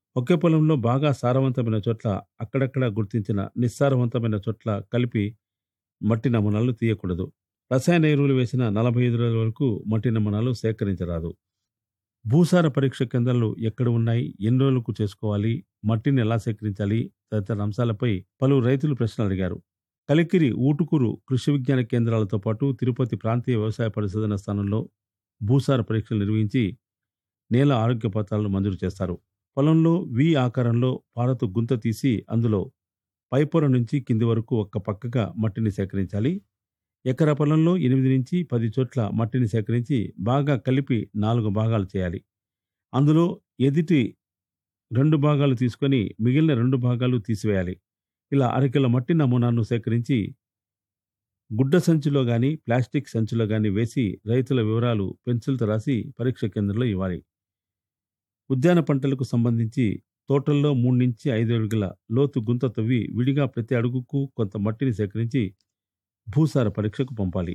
ఒకే పొలంలో బాగా సారవంతమైన చోట్ల అక్కడక్కడ గుర్తించిన నిస్సారవంతమైన చోట్ల కలిపి మట్టి నమూనాలు తీయకూడదు రసాయన ఎరువులు వేసిన నలభై ఐదు రోజుల వరకు మట్టి నమూనాలు సేకరించరాదు భూసార పరీక్ష కేంద్రాలు ఎక్కడ ఉన్నాయి ఎన్ని రోజులకు చేసుకోవాలి మట్టిని ఎలా సేకరించాలి తదితర అంశాలపై పలువురు రైతులు ప్రశ్నలు అడిగారు కలికిరి ఊటుకూరు కృషి విజ్ఞాన కేంద్రాలతో పాటు తిరుపతి ప్రాంతీయ వ్యవసాయ పరిశోధన స్థానంలో భూసార పరీక్షలు నిర్వహించి నేల ఆరోగ్య పత్రాలను మంజూరు చేస్తారు పొలంలో వి ఆకారంలో పారతో గుంత తీసి అందులో పైపొర నుంచి కింది వరకు ఒక్క పక్కగా మట్టిని సేకరించాలి ఎకరా పొలంలో ఎనిమిది నుంచి పది చోట్ల మట్టిని సేకరించి బాగా కలిపి నాలుగు భాగాలు చేయాలి అందులో ఎదిటి రెండు భాగాలు తీసుకొని మిగిలిన రెండు భాగాలు తీసివేయాలి ఇలా అరకిల మట్టి నమూనాను సేకరించి గుడ్డ సంచిలో గాని ప్లాస్టిక్ సంచిలో గాని వేసి రైతుల వివరాలు పెన్సిల్తో రాసి పరీక్ష కేంద్రంలో ఇవ్వాలి ఉద్యాన పంటలకు సంబంధించి తోటల్లో మూడు నుంచి ఐదు అడుగుల లోతు గుంత తవ్వి విడిగా ప్రతి అడుగుకు కొంత మట్టిని సేకరించి భూసార పరీక్షకు పంపాలి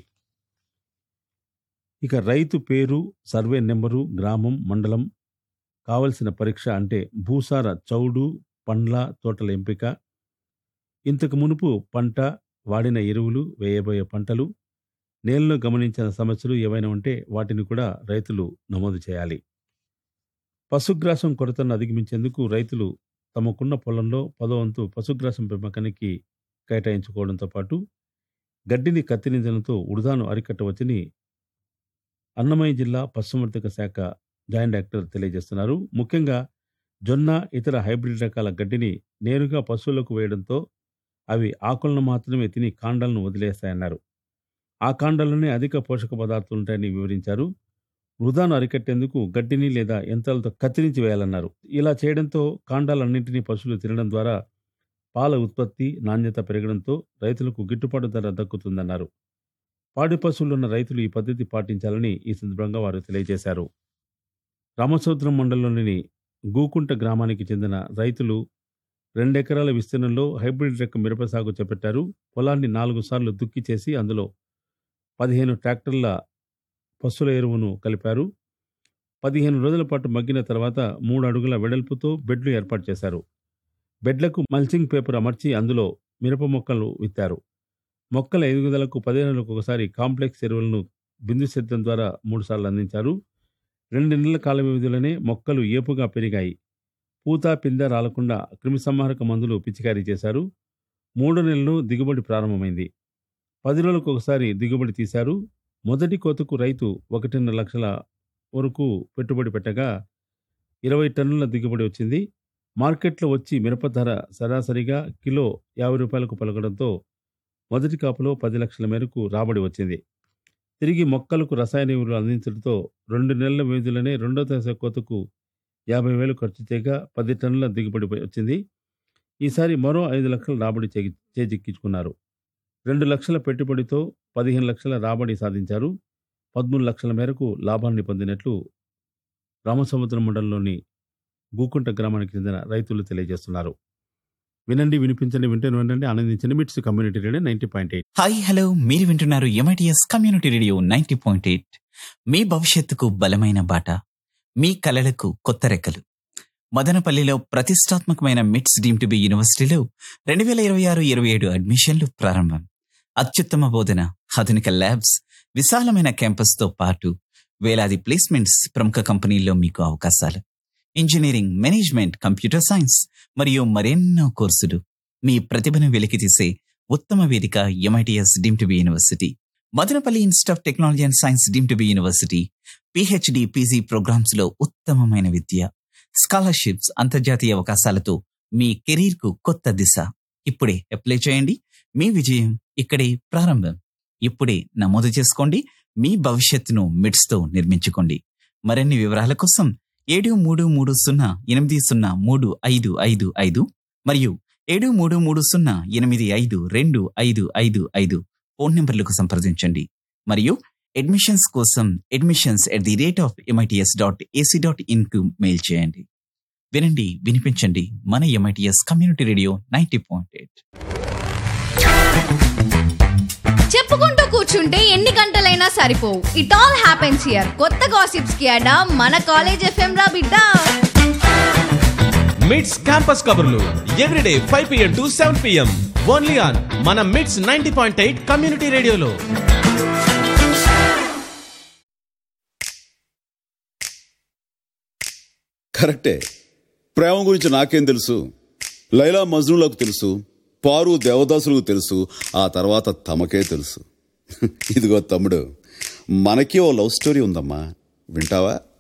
ఇక రైతు పేరు సర్వే నెంబరు గ్రామం మండలం కావలసిన పరీక్ష అంటే భూసార చౌడు పండ్ల తోటల ఎంపిక ఇంతకు మునుపు పంట వాడిన ఎరువులు వేయబోయే పంటలు నేలలో గమనించిన సమస్యలు ఏవైనా ఉంటే వాటిని కూడా రైతులు నమోదు చేయాలి పశుగ్రాసం కొరతను అధిగమించేందుకు రైతులు తమకున్న పొలంలో పదో వంతు పశుగ్రాసం పెంపకానికి కేటాయించుకోవడంతో పాటు గడ్డిని కత్తిరించడంతో ఉడదాను అరికట్టవచ్చని అన్నమయ్య జిల్లా పశుసంవర్ధక శాఖ జాయింట్ డైరెక్టర్ తెలియజేస్తున్నారు ముఖ్యంగా జొన్న ఇతర హైబ్రిడ్ రకాల గడ్డిని నేరుగా పశువులకు వేయడంతో అవి ఆకులను మాత్రమే తిని కాండాలను వదిలేస్తాయన్నారు ఆ కాండాల్లోనే అధిక పోషక పదార్థాలు ఉంటాయని వివరించారు వృధాను అరికట్టేందుకు గడ్డిని లేదా యంత్రాలతో కత్తిరించి వేయాలన్నారు ఇలా చేయడంతో కాండాలన్నింటినీ పశువులు తినడం ద్వారా పాల ఉత్పత్తి నాణ్యత పెరగడంతో రైతులకు గిట్టుబాటు ధర దక్కుతుందన్నారు పాడి పశువులున్న రైతులు ఈ పద్ధతి పాటించాలని ఈ సందర్భంగా వారు తెలియజేశారు రామసముద్రం మండలంలోని గూకుంట గ్రామానికి చెందిన రైతులు రెండెకరాల విస్తీర్ణంలో హైబ్రిడ్ రకం మిరప సాగు చేపట్టారు పొలాన్ని నాలుగు సార్లు దుక్కి చేసి అందులో పదిహేను ట్రాక్టర్ల పశువుల ఎరువును కలిపారు పదిహేను రోజుల పాటు మగ్గిన తర్వాత మూడు అడుగుల వెడల్పుతో బెడ్లు ఏర్పాటు చేశారు బెడ్లకు మల్చింగ్ పేపర్ అమర్చి అందులో మిరప మొక్కలు విత్తారు మొక్కల ఎదుగుదలకు పదిహేనులకు ఒకసారి కాంప్లెక్స్ ఎరువులను బిందు సేద్యం ద్వారా మూడుసార్లు అందించారు రెండు నెలల కాల వ్యవధిలోనే మొక్కలు ఏపుగా పెరిగాయి పూత పింద రాలకుండా క్రిమిసంహారక మందులు పిచికారీ చేశారు మూడు నెలలు దిగుబడి ప్రారంభమైంది పది రోజులకు ఒకసారి దిగుబడి తీశారు మొదటి కోతకు రైతు ఒకటిన్నర లక్షల వరకు పెట్టుబడి పెట్టగా ఇరవై టన్నుల దిగుబడి వచ్చింది మార్కెట్లో వచ్చి మిరప ధర సరాసరిగా కిలో యాభై రూపాయలకు పలకడంతో మొదటి కాపులో పది లక్షల మేరకు రాబడి వచ్చింది తిరిగి మొక్కలకు రసాయన ఎరువులు అందించడంతో రెండు నెలల వ్యవధిలోనే రెండో దశ కోతకు యాభై వేలు ఖర్చు చేయగా పది టన్నుల దిగుబడి వచ్చింది ఈసారి మరో ఐదు లక్షల రాబడి చేగి- చేజిక్కించుకున్నారు రెండు లక్షల పెట్టుబడితో పదిహేను లక్షల రాబడి సాధించారు పదమూడు లక్షల మేరకు లాభాన్ని పొందినట్లు రామసముద్రం మండలంలోని గూకుంట గ్రామానికి చెందిన రైతులు తెలియజేస్తున్నారు వినండి వినిపించండి వింటూనే వినండి ఆనందించండి MITS community radio ninety point eight hi hello మీరు వింటున్నారు MITS community radio ninety point eight మీ భవిష్యత్తుకు బలమైన బాట మీ కలలకు కొత్త రెక్కలు మదనపల్లిలో ప్రతిష్టాత్మకమైన మిట్స్ డీమ్ టు బి యూనివర్సిటీలో రెండు వేల ఇరవై ఆరు ఇరవై ఏడు అడ్మిషన్లు ప్రారంభం అత్యుత్తమ బోధన ఆధునిక ల్యాబ్స్ విశాలమైన క్యాంపస్తో పాటు వేలాది ప్లేస్మెంట్స్ ప్రముఖ కంపెనీల్లో మీకు అవకాశాలు ఇంజనీరింగ్ మేనేజ్మెంట్ కంప్యూటర్ సైన్స్ మరియు మరెన్నో కోర్సులు మీ ప్రతిభను వెలికితీసే ఉత్తమ వేదిక MITS deem to be university Madanapalle institute of technology and science deem to be university PhD PG programmes లో ఉత్తమమైన విద్య స్కాలర్షిప్స్ అంతర్జాతీయ అవకాశాలతో మీ కెరీర్ కు కొత్త దిశ ఇప్పుడే అప్లై చేయండి మీ విజయం ఇక్కడే ప్రారంభం ఇప్పుడే నమోదు చేసుకోండి మీ భవిష్యత్తును మిడ్స్ తో నిర్మించుకోండి మరిన్ని వివరాల కోసం ఏడు మూడు మూడు సున్నా ఎనిమిది సున్నా మూడు ఐదు ఐదు ఐదు మరియు ఏడు మూడు మూడు సున్నా ఎనిమిది ఐదు రెండు ఐదు ఐదు ఐదు ఫోన్ నంబర్లకు సంప్రదించండి మరియు అడ్మిషన్స్ కోసం admissions at the rate of MITS dot AC dot in కు మెయిల్ చేయండి వినండి వినిపించండి మన MITS community radio ninety point eight చెప్పుకుంటూ కూర్చుంటే ఎన్ని గంటలైనా సరిపోవు ఇట్ ఆల్ హ్యాపెన్స్ హియర్ కొత్త గాసిప్స్ కి అడా మన కాలేజ్ ఎఫ్ఎం రా బిడ్డ మిట్స్ క్యాంపస్ కబుర్లు everyday five PM to seven PM only on మన MITS ninety point eight community రేడియోలో కరెక్టే ప్రేమ గురించి నాకేం తెలుసు లైలా మజ్నులకు తెలుసు పారు దేవదాసులకు తెలుసు ఆ తర్వాత తమకే తెలుసు ఇదిగో తమ్ముడు మనకి ఓ లవ్ స్టోరీ ఉందమ్మా వింటావా